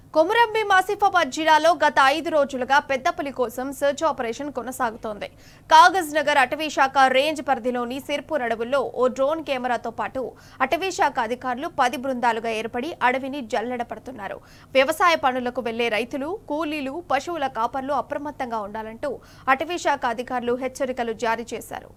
కొమురంభి ఆసిఫాబాద్ జిల్లాలో గత ఐదు రోజులుగా పెద్దపులి కోసం సెర్చ్ ఆపరేషన్ కొనసాగుతోంది కాగజ్ నగర్ అటవీ శాఖ రేంజ్ పరిధిలోని సిర్పూర్ అడవుల్లో ఓ డ్రోన్ కెమెరాతో పాటు అటవీ శాఖ అధికారులు పది బృందాలుగా ఏర్పడి అడవిని జల్లెడపడుతున్నారు వ్యవసాయ పనులకు వెళ్లే రైతులు కూలీలు పశువుల కాపర్లు అప్రమత్తంగా ఉండాలంటూ అటవీ శాఖ అధికారులు హెచ్చరికలు జారీ చేశారు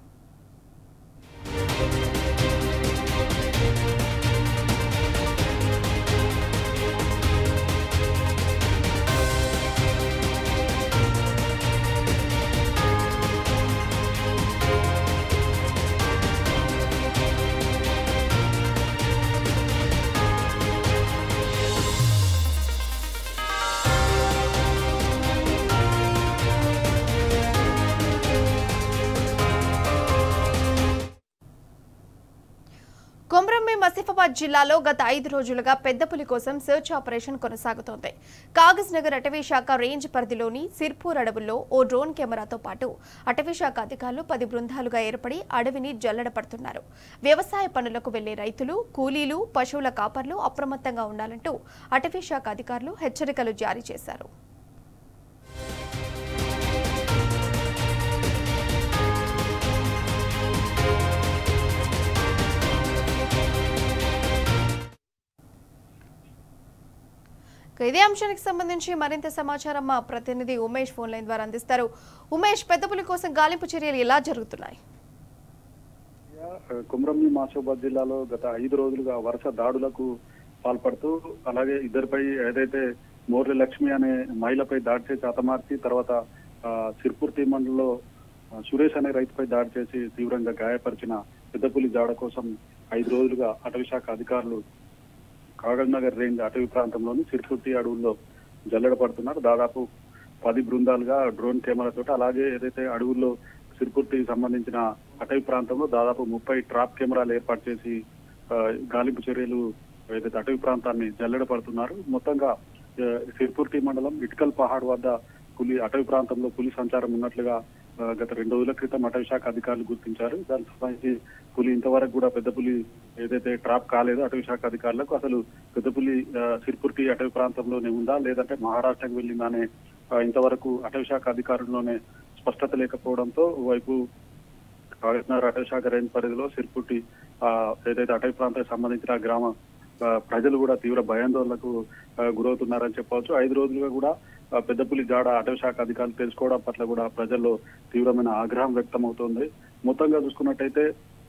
కొమరంభీం ఆసిఫాబాద్ జిల్లాలో గత ఐదు రోజులుగా పెద్దపులి కోసం సెర్చ్ ఆపరేషన్ కొనసాగుతోంది కాగజ్ నగర్ అటవీ శాఖ రేంజ్ పరిధిలోని సిర్పూర్ అడవుల్లో ఓ డ్రోన్ కెమెరాతో పాటు అటవీ శాఖ అధికారులు పది బృందాలుగా ఏర్పడి అడవిని జల్లెడపడుతున్నారు వ్యవసాయ పనులకు వెళ్లే రైతులు కూలీలు పశువుల కాపర్లు అప్రమత్తంగా ఉండాలంటూ అటవీ శాఖ అధికారులు హెచ్చరికలు జారీ చేశారు ఇక ఇదే అంశానికి సంబంధించి మరింత సమాచారం మా ప్రతినిధి ఉమేష్ ఫోన్ లైన్ ద్వారా అందిస్తారు ఉమేష్ పెద్దపులి కోసం గాలింపు చర్యలు ఎలా జరుగుతున్నాయి కుమ్రంని మాసోబాద్ జిల్లాలో గత ఐదు రోజులుగా వరుస దాడులకు పాల్పడుతూ అలాగే ఇద్దరిపై ఏదైతే మోర్లి లక్ష్మి అనే మహిళపై దాడి చేసి హతమార్చి తర్వాత ఆ, సిర్పూర్తి మండలంలో ఆ, సురేష్ అనే రైతుపై దాడి చేసి తీవ్రంగా గాయపరిచిన పెద్దపులి జాడ కోసం ఐదు రోజులుగా అటవీ శాఖ అధికారులు కాగజ్ నగర్ రేంజ్ అటవీ ప్రాంతంలోని సిర్పూర్తి అడవుల్లో జల్లెడ పడుతున్నారు దాదాపు పది బృందాలుగా డ్రోన్ కెమెరాతో అలాగే ఏదైతే అడవుల్లో సిర్పూర్తికి సంబంధించిన అటవీ ప్రాంతంలో దాదాపు ముప్పై ట్రాప్ కెమెరాలు ఏర్పాటు చేసి ఆ, గాలింపు చర్యలు ఏదైతే అటవీ ప్రాంతాన్ని జల్లెడ పడుతున్నారు మొత్తంగా ఆ, సిర్పూర్తి మండలం ఇటుకల్ పహాడ్ వద్ద పులి అటవీ ప్రాంతంలో పులి సంచారం ఉన్నట్లుగా ఆ, గత రెండు రోజుల క్రితం అటవీ శాఖ అధికారులు గుర్తించారు దానికి సంబంధించి పులి ఇంతవరకు కూడా పెద్ద పులి ఏదైతే ట్రాప్ కాలేదో అటవీ శాఖ అధికారులకు అసలు పెద్ద పులి ఆ, సిర్పూర్తి అటవీ ప్రాంతంలోనే ఉందా లేదంటే మహారాష్ట్రకు వెళ్ళిందా అనే ఆ, ఇంతవరకు అటవీ శాఖ అధికారుల్లోనే స్పష్టత లేకపోవడంతో వైపు కాగజ్నగర్ అటవీ శాఖ రేంజ్ పరిధిలో సిర్పుట్టి ఆ, ఏదైతే అటవీ ప్రాంతానికి సంబంధించిన గ్రామ ఆ, ప్రజలు కూడా తీవ్ర భయాందోళనకు ఆ, గురవుతున్నారని చెప్పవచ్చు ఐదు రోజులుగా కూడా ఆ, పెద్దపులి జాడ అటవీ శాఖ అధికారులు తెలుసుకోవడం పట్ల కూడా ప్రజల్లో తీవ్రమైన ఆగ్రహం వ్యక్తం అవుతోంది మొత్తంగా చూసుకున్నట్టయితే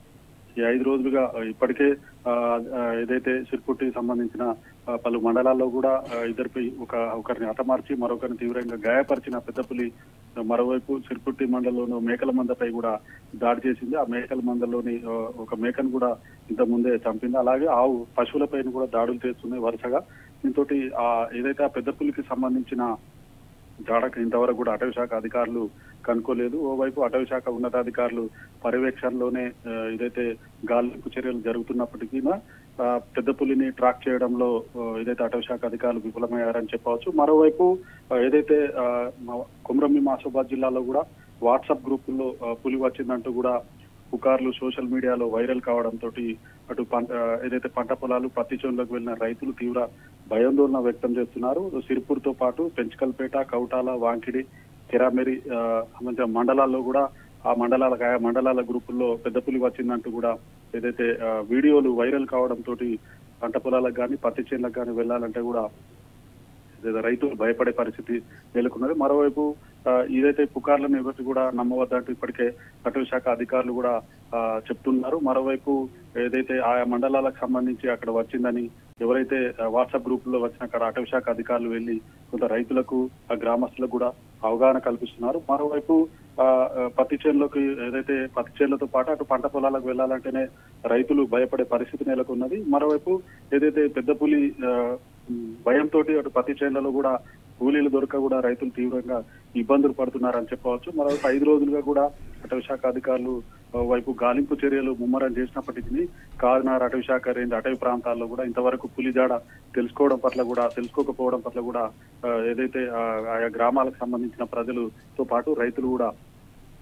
ఈ ఐదు రోజులుగా ఆ, ఇప్పటికే ఆ, ఆ, ఏదైతే సిర్పుట్టికి సంబంధించిన ఆ, పలు మండలాల్లో కూడా ఆ, ఇద్దరిపై ఒక ఒకరిని హతమార్చి మరొకరిని తీవ్రంగా గాయపరిచిన పెద్దపులి మరోవైపు సిర్పుట్టి మండలంలో మేకల మందపై కూడా దాడి చేసింది ఆ మేకల మందలోని ఆ, ఒక మేకను కూడా ఇంత ముందే చంపింది అలాగే ఆవు పశువులపైన కూడా దాడులు చేస్తున్నాయి వరుసగా దీంతో ఆ ఏదైతే ఆ పెద్దపులికి సంబంధించిన జాడకు ఇంతవరకు కూడా అటవీ శాఖ అధికారులు కనుక్కోలేదు ఓవైపు అటవీ శాఖ ఉన్నతాధికారులు పర్యవేక్షణలోనే ఆ, ఏదైతే గాలింపు చర్యలు జరుగుతున్నప్పటికీ ఆ, పెద్ద పులిని ట్రాక్ చేయడంలో ఆ, ఏదైతే అటవీ శాఖ అధికారులు విఫలమయ్యారని చెప్పవచ్చు మరోవైపు ఆ, ఏదైతే ఆ, మా- కొమరంభీం ఆసిఫాబాద్ జిల్లాలో కూడా వాట్సాప్ గ్రూపుల్లో ఆ, పులి వచ్చిందంటూ కూడా పుకార్లు సోషల్ మీడియాలో వైరల్ కావడంతో అటు పంట ఏదైతే పంట పొలాలు పత్తి చేనులకు వెళ్ళిన రైతులు తీవ్ర భయాందోళన వ్యక్తం చేస్తున్నారు సిరిపూర్తో పాటు పెంచకల్పేట కౌటాల వాంకిడి కిరామెరి ఆ, సంబంధించిన మండలాల్లో కూడా ఆ మండలాల ఆయా మండలాల గ్రూపుల్లో పెద్ద పులి వచ్చిందంటూ కూడా ఏదైతే ఆ, వీడియోలు వైరల్ కావడంతో పంట పొలాలకు కానీ పత్తి చేనులకు కానీ వెళ్ళాలంటే కూడా లేదా రైతులు భయపడే పరిస్థితి నెలకొన్నది మరోవైపు ఆ, ఇదైతే పుకార్లను ఎవరికి కూడా నమ్మవద్దంటూ ఇప్పటికే అటవీ శాఖ అధికారులు కూడా ఆ, చెప్తున్నారు మరోవైపు ఏదైతే ఆయా మండలాలకు సంబంధించి అక్కడ వచ్చిందని ఎవరైతే ఆ, వాట్సాప్ గ్రూప్ లో వచ్చిన అక్కడ అటవీ శాఖ అధికారులు వెళ్లి కొంత రైతులకు ఆ గ్రామస్తులకు కూడా అవగాహన కల్పిస్తున్నారు మరోవైపు ఆ, ఆ, పత్తి చేనులోకి ఏదైతే పత్తి చేనులతో పాటు అటు పంట పొలాలకు వెళ్ళాలంటేనే రైతులు భయపడే పరిస్థితి నెలకొన్నది మరోవైపు ఏదైతే పెద్ద పులి ఆ, భయంతో అటు పత్తి చేనులలో కూడా కూలీలు దొరక కూడా రైతులు తీవ్రంగా ఇబ్బందులు పడుతున్నారని చెప్పవచ్చు మరోవైపు ఐదు రోజులుగా కూడా అటవీ శాఖ అధికారులు ఆ, వైపు గాలింపు చర్యలు ముమ్మరం చేసినప్పటికీ కాకినాడ అటవీ శాఖ రేంజ్ అటవీ ప్రాంతాల్లో కూడా ఇంతవరకు పులి జాడ తెలుసుకోవడం పట్ల కూడా తెలుసుకోకపోవడం పట్ల కూడా ఆ, ఏదైతే ఆ, ఆయా గ్రామాలకు సంబంధించిన ప్రజలతో పాటు రైతులు కూడా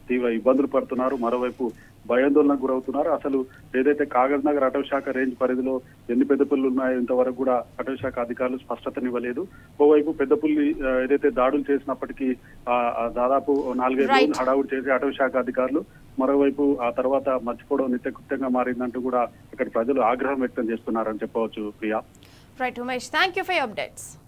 తీవ్ర ఇబ్బందులు పడుతున్నారు మరోవైపు భయాందోళనకు గురవుతున్నారు అసలు ఏదైతే కాగజ్ నగర్ అటవీ శాఖ రేంజ్ పరిధిలో ఎన్ని పెద్ద పుల్లు ఉన్నాయో ఇంతవరకు కూడా అటవీ శాఖ అధికారులు స్పష్టతనివ్వలేదు ఓవైపు పెద్ద పుల్లి ఆ, ఏదైతే దాడులు చేసినప్పటికీ ఆ, ఆ, దాదాపు నాలుగైదు Right. రోజులు హడావుడి చేసి అటవీ శాఖ అధికారులు మరోవైపు ఆ తర్వాత మర్చిపోవడం నిత్యకృత్యంగా మారిందంటూ కూడా అక్కడి ప్రజలు ఆగ్రహం వ్యక్తం చేస్తున్నారని చెప్పవచ్చు Priya right Umesh thank you for updates